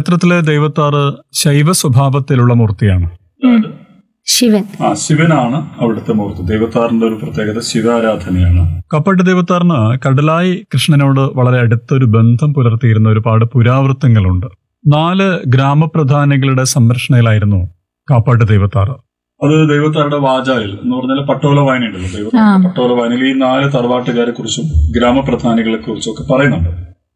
ക്ഷേത്രത്തിലെ ദൈവത്താറ് ശൈവ സ്വഭാവത്തിലുള്ള മൂർത്തിയാണ് ശിവൻ ആ ശിവനാണ് അവിടുത്തെ മൂർത്തി ദൈവത്താറിന്റെ ഒരു പ്രത്യേകത ശിവാരാധനയാണ് കപ്പട്ട് ദൈവത്താറിന് കടലായി കൃഷ്ണനോട് വളരെ അടുത്തൊരു ബന്ധം പുലർത്തിയിരുന്ന ഒരുപാട് പുരാവൃത്തങ്ങളുണ്ട് നാല് ഗ്രാമപ്രധാനികളുടെ സംരക്ഷണയിലായിരുന്നു കാപ്പാട്ട് ദൈവത്താറ് അത് ദൈവത്താറുടെ വാചാലിൽ എന്ന് പറഞ്ഞാൽ പട്ടോല വായനയുണ്ടല്ലോ ദൈവ ആ. പട്ടോല വായനയിൽ ഈ നാല് തറവാട്ടുകാരെ കുറിച്ചും ഗ്രാമപ്രധാനികളെ കുറിച്ചും ഒക്കെ പറയുന്നുണ്ട്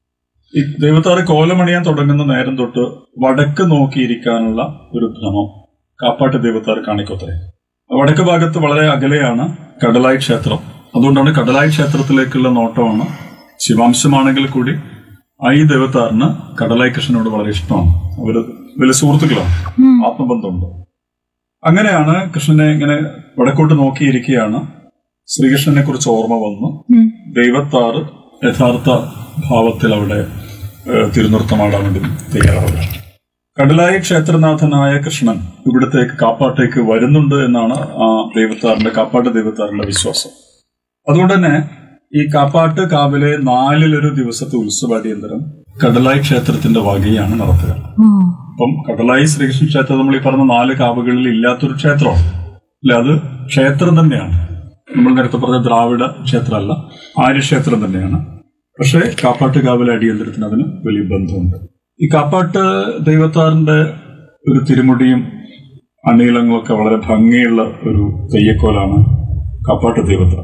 ഈ ദൈവത്താറ് കോലമണിയാൻ തുടങ്ങുന്ന നേരം തൊട്ട് വടക്ക് നോക്കിയിരിക്കാനുള്ള ഒരു ഭ്രമം കാപ്പാട്ട് ദൈവത്താറ് കാണിക്കോത്തരെ വടക്ക് ഭാഗത്ത് വളരെ അകലെയാണ് കടലായി ക്ഷേത്രം അതുകൊണ്ടാണ് കടലായി ക്ഷേത്രത്തിലേക്കുള്ള നോട്ടമാണ് ശിവാംശമാണെങ്കിൽ കൂടി ആ ഈ ദൈവത്താറിന് കടലായി കൃഷ്ണനോട് വളരെ ഇഷ്ടമാണ് അവര് വലിയ സുഹൃത്തുക്കളാണ് ആത്മബന്ധമുണ്ട് അങ്ങനെയാണ് കൃഷ്ണനെ ഇങ്ങനെ വടക്കോട്ട് നോക്കിയിരിക്കുകയാണ് ശ്രീകൃഷ്ണനെ കുറിച്ച് ഓർമ്മ വന്നു ഉം. ദൈവത്താറ് യഥാർത്ഥ ഭാവത്തിൽ അവിടെ ഏഹ്, തിരുനൃത്തമാടാൻ വേണ്ടി തയ്യാറാവുക കടലായി ക്ഷേത്രനാഥനായ കൃഷ്ണൻ ഇവിടത്തേക്ക് കാപ്പാട്ടേക്ക് വരുന്നുണ്ട് എന്നാണ് ആ ദൈവത്താറിന്റെ കാപ്പാട്ട് ദൈവത്താറിന്റെ വിശ്വാസം അതുകൊണ്ട് തന്നെ ഈ കാപ്പാട്ട് കാവിലെ നാലിലൊരു ദിവസത്തെ ഉത്സവാടിയന്തരം കടലായി ക്ഷേത്രത്തിന്റെ വകയാണ് നടത്തുക ഓ അപ്പം കടലായി ശ്രീകൃഷ്ണ ക്ഷേത്രം നമ്മൾ ഈ പറഞ്ഞ നാല് കാവുകളിൽ ഇല്ലാത്തൊരു ക്ഷേത്രമാണ് അല്ല അത് ക്ഷേത്രം തന്നെയാണ് നമ്മൾ നേരത്തെ പറഞ്ഞ ദ്രാവിഡ ക്ഷേത്രമല്ല ആര്യക്ഷേത്രം തന്നെയാണ് പക്ഷേ കാപ്പാട്ട് കാവിലെ അടിയന്തരത്തിന് അതിന് വലിയ ബന്ധമുണ്ട് ഈ കാപ്പാട്ട് ദൈവത്താറിന്റെ ഒരു തിരുമുടിയും അണിയിളങ്ങളൊക്കെ വളരെ ഭംഗിയുള്ള ഒരു തെയ്യക്കോലാണ് കാപ്പാട്ട് ദൈവത്താർ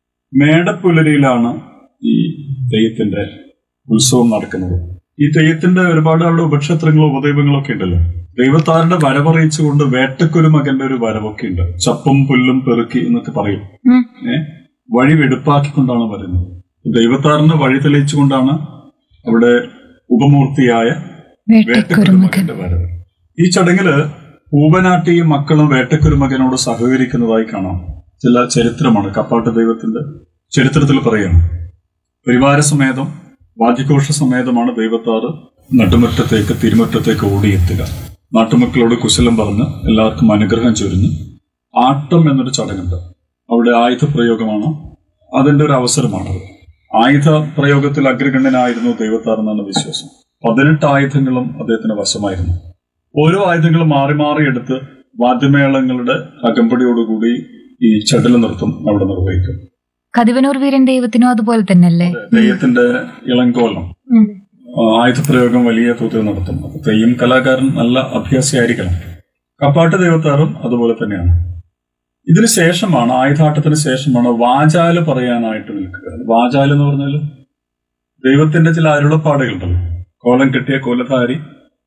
മേടപ്പുലരിയിലാണ് ഈ തെയ്യത്തിന്റെ ഉത്സവം നടക്കുന്നത് ഈ തെയ്യത്തിന്റെ ഒരുപാട് ആളുടെ ഉപക്ഷേത്രങ്ങളും ഉപദൈവങ്ങളും ഒക്കെ ഉണ്ടല്ലോ ദൈവത്താറിന്റെ വരവറിയിച്ചുകൊണ്ട് വേട്ടക്കൊരു മകന്റെ ഒരു വരവൊക്കെ ഉണ്ട് ചപ്പും പുല്ലും പെറുക്കി എന്നൊക്കെ പറയും ഉം. ഏ വഴി വെടുപ്പാക്കിക്കൊണ്ടാണ് വരുന്നത് ദൈവത്താറിന് വഴി തെളിയിച്ചുകൊണ്ടാണ് അവിടെ ഉപമൂർത്തിയായ വേട്ടക്കുരുമകൻ വേട്ടക്കുരുമകന്റെ വരവ് ഈ ചടങ്ങില് പൂവനാട്ടിയും മക്കളും വേട്ടക്കുരുമകനോട് സഹകരിക്കുന്നതായി കാണാം ചില ചരിത്രമാണ് കപ്പാട്ട് ദൈവത്തിന്റെ ചരിത്രത്തിൽ പറയാണ് പരിവാര സമേതം വാദ്യഘോഷ സമേതമാണ് ദൈവത്താറ് നട്ടുമുറ്റത്തേക്ക് തിരുമുറ്റത്തേക്ക് ഓടിയെത്തുക നാട്ടുമക്കളോട് കുശലം പറഞ്ഞ് എല്ലാവർക്കും അനുഗ്രഹം ചൊരിഞ്ഞ് ആട്ടം എന്നൊരു ചടങ്ങുണ്ട് അവിടെ ആയുധ പ്രയോഗമാണ് അതിന്റെ ഒരു അവസരമാണത് ആയുധ പ്രയോഗത്തിൽ അഗ്രഗണ്യനായിരുന്നു ദൈവത്താർ എന്നാണ് വിശ്വാസം പതിനെട്ട് ആയുധങ്ങളും അദ്ദേഹത്തിന് വശമായിരുന്നു ഓരോ ആയുധങ്ങളും മാറി മാറി എടുത്ത് വാദ്യമേളങ്ങളുടെ അകമ്പടിയോടുകൂടി ഈ ചടല നൃത്തം അവിടെ നിർവഹിക്കും കതിവനൂർ വീരൻ ദൈവത്തിനും അതുപോലെ തന്നെയല്ലേ തെയ്യത്തിന്റെ ഇളങ്കോലം ഉം. ആ, ആയുധപ്രയോഗം വലിയ തോതിൽ നടത്തും അപ്പൊ തെയ്യം കലാകാരൻ നല്ല അഭ്യാസിയായിരിക്കണം കപ്പാട്ട് ദൈവത്താറും അതുപോലെ തന്നെയാണ് ഇതിന് ശേഷമാണ് ആയുധാട്ടത്തിന് ശേഷമാണ് വാചാല് പറയാനായിട്ട് നിൽക്കുക വാചാല് എന്ന് പറഞ്ഞാൽ ദൈവത്തിന്റെ ചില അരുളപ്പാടുകളുണ്ടല്ലോ കോലം കെട്ടിയ കോലധാരി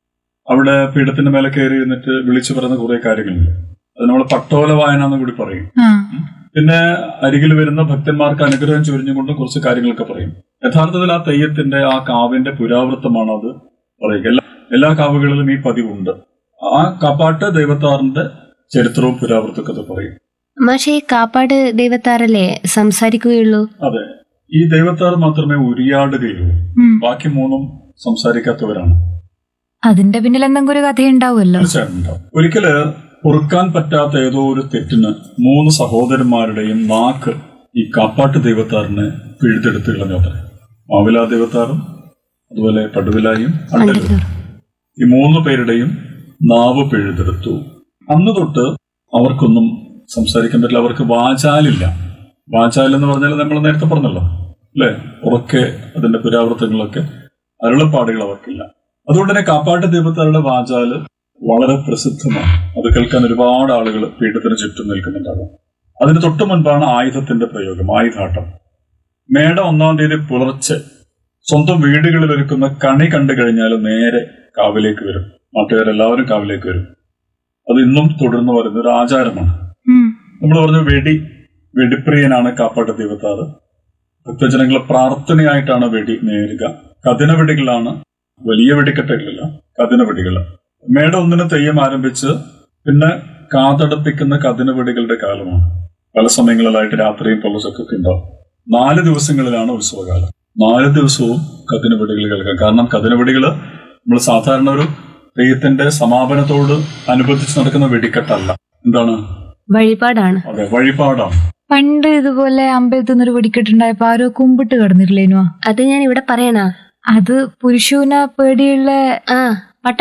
അവിടെ പീഠത്തിന്റെ മേലെ കയറി ഇരുന്നിട്ട് വിളിച്ചു പറയുന്ന കുറെ കാര്യങ്ങളുണ്ട് അത് നമ്മൾ പട്ടോല വായന എന്ന് കൂടി പറയും ആ പിന്നെ അരികിൽ വരുന്ന ഭക്തന്മാർക്ക് അനുഗ്രഹം ചൊരിഞ്ഞുകൊണ്ട് കുറച്ച് കാര്യങ്ങളൊക്കെ പറയും യഥാർത്ഥത്തിൽ ആ തെയ്യത്തിന്റെ ആ കാവിന്റെ പുരാവൃത്തമാണ് അത് പറയുക എല്ലാ എല്ലാ കാവുകളിലും ഈ പതിവുണ്ട് ആ കാപ്പാട്ട് ദൈവത്താറിന്റെ ചരിത്രവും പുരാവൃത്തൊക്കെ പറയും മാഷെ ഈ കാപ്പാട് ദൈവത്താറല്ലേ സംസാരിക്കുകയുള്ളൂ അതെ ഈ ദൈവത്താർ മാത്രമേ ഉരിയാടുകയുള്ളൂ ഉം. ബാക്കി മൂന്നും സംസാരിക്കാത്തവരാണ് അതിന്റെ പിന്നിൽ എന്തെങ്കിലും ഒരു കഥയുണ്ടാവുമല്ലോ തീർച്ചയായിട്ടും ഉണ്ടാവും. ഒരിക്കല് പൊറുക്കാൻ പറ്റാത്ത ഏതോ ഒരു തെറ്റിന് മൂന്ന് സഹോദരന്മാരുടെയും നാക്ക് ഈ കാപ്പാട്ട് ദൈവത്താറിനെ പിഴുതെടുത്ത് കളഞ്ഞോട്ടെ മാവിലാ ദൈവത്താറും അതുപോലെ പടുവിലായും അണ്ടലും ഈ മൂന്ന് പേരുടെയും നാവ് പിഴുതെടുത്തു അന്ന് തൊട്ട് അവർക്കൊന്നും സംസാരിക്കാൻ പറ്റില്ല അവർക്ക് വാചാലില്ല വാചാൽ എന്ന് പറഞ്ഞാൽ നമ്മൾ നേരത്തെ പറഞ്ഞല്ലോ അല്ലെ ഉറക്കെ അതിന്റെ പുരാവൃത്തങ്ങളൊക്കെ അരുളപ്പാടുകൾ അവർക്കില്ല അതുകൊണ്ട് തന്നെ കാപ്പാട്ട് ദൈവത്താരുടെ വാചാല് വളരെ പ്രസിദ്ധമാണ് അത് കേൾക്കാൻ ഒരുപാട് ആളുകൾ പീഠത്തിന് ചുറ്റും നിൽക്കുന്നുണ്ടാകും അതിന് തൊട്ടു മുൻപാണ് ആയുധത്തിന്റെ പ്രയോഗം ആയുധാട്ടം മേട ഒന്നാം തീയതി പുലർച്ചെ സ്വന്തം വീടുകളിൽ ഒരുക്കുന്ന കണി കണ്ടു കഴിഞ്ഞാൽ നേരെ കാവിലേക്ക് വരും നാട്ടുകാരെല്ലാവരും കാവിലേക്ക് വരും അത് ഇന്നും തുടർന്ന് വരുന്ന ഒരു ആചാരമാണ് ഉം. നമ്മൾ പറഞ്ഞു വെടി വെടിപ്രിയനാണ് കാപ്പാട്ട് ദൈവത്താറ് ഭക്തജനങ്ങളെ പ്രാർത്ഥനയായിട്ടാണ് വെടി നേരുക കഥന വെടികളാണ് വലിയ വെടിക്കെട്ടുകളില്ല കഥന വെടികൾ മേട ഒന്നിന് തെയ്യം ആരംഭിച്ച് പിന്നെ കാതടപ്പിക്കുന്ന കഥന വെടികളുടെ കാലമാണ് പല സമയങ്ങളിലായിട്ട് രാത്രിയും പൊള്ളച്ചൊക്കെ ഉണ്ടാവും നാല് ദിവസങ്ങളിലാണ് ഉത്സവകാലം നാല് ദിവസവും കഥന വെടികൾ കേൾക്കാം കാരണം കഥന വെടികൾ നമ്മൾ സാധാരണ ഒരു തെയ്യത്തിന്റെ സമാപനത്തോട് അനുബന്ധിച്ച് നടക്കുന്ന വെടിക്കെട്ടല്ല എന്താണ് വഴിപാടാണ് അതെ വഴിപാടാണ് പണ്ട് ഇതുപോലെ അമ്പലത്തിൽ നിന്നൊരു വെടിക്കെട്ടുണ്ടായപ്പോ ആരോ കുമ്പിട്ട് കിടന്നിട്ടില്ലേനോ അത് ഞാൻ ഇവിടെ പറയണ അത് പുരുഷൂന പേടിയുള്ള ആ